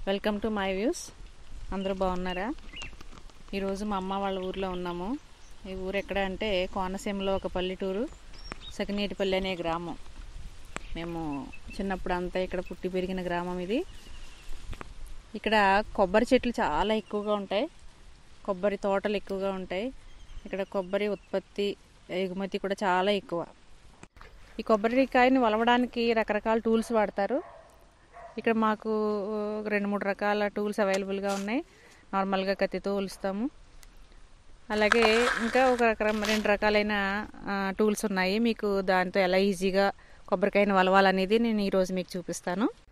welcome to my views అందరూ బాగున్నారా ఈరోజు మా అమ్మ వాళ్ళ ఊర్లో ఉన్నాము ఈ ఊరు ఎక్కడ అంటే కోనసీమలో ఒక పల్లెటూరు సకినీటిపల్లి అనే గ్రామం మేము చిన్నప్పుడు అంతా ఇక్కడ పుట్టి పెరిగిన గ్రామం ఇది ఇక్కడ కొబ్బరి చెట్లు చాలా ఎక్కువగా ఉంటాయి కొబ్బరి తోటలు ఎక్కువగా ఉంటాయి ఇక్కడ కొబ్బరి ఉత్పత్తి ఎగుమతి కూడా చాలా ఎక్కువ ఈ కొబ్బరికాయని వలవడానికి రకరకాల టూల్స్ వాడతారు ఇక్కడ మాకు రెండు మూడు రకాల టూల్స్ అవైలబుల్గా ఉన్నాయి నార్మల్గా కత్తితో ఒలుస్తాము అలాగే ఇంకా ఒక రకర రెండు రకాలైన టూల్స్ ఉన్నాయి మీకు దాంతో ఎలా ఈజీగా కొబ్బరికాయని వలవాలనేది నేను ఈరోజు మీకు చూపిస్తాను